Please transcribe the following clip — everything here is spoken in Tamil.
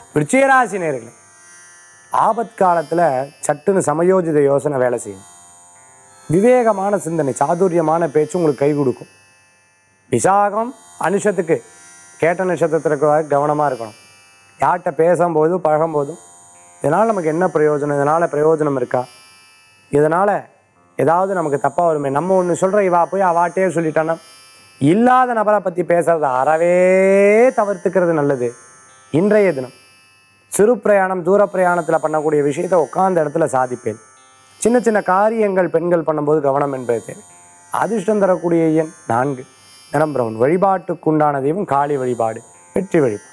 விருச்சிகராசி நேர்களே ஆபத் காலத்தில் சட்டுன்னு சமயோஜித யோசனை வேலை செய்யும் விவேகமான சிந்தனை சாதுரியமான பேச்சு உங்களுக்கு கை கொடுக்கும் விசாகம் அனுஷத்துக்கு கேட்ட நட்சத்திரத்தில் இருக்கிற கவனமாக இருக்கணும் யார்கிட்ட பேசும்போது பழகும்போதும் இதனால் நமக்கு என்ன பிரயோஜனம் இதனால் பிரயோஜனம் இருக்கா இதனால் ஏதாவது நமக்கு தப்பாக வருமே நம்ம ஒன்று சொல்கிற இவா போய் அவாட்டே சொல்லிட்டான்னா இல்லாத நபரை பற்றி பேசுறத அறவே தவிர்த்துக்கிறது நல்லது இன்றைய தினம் சிறு பிரயாணம் தூர பிரயாணத்தில் பண்ணக்கூடிய விஷயத்தை உட்கார்ந்த இடத்துல சாதிப்பேன் சின்ன சின்ன காரியங்கள் பெண்கள் பண்ணும்போது கவனம் என்பது தேவை அதிர்ஷ்டம் தரக்கூடிய எண் நான்கு நிறம் பிரவுன் வழிபாட்டுக்குண்டான தெய்வம் காளி வழிபாடு வெற்றி வழிபாடு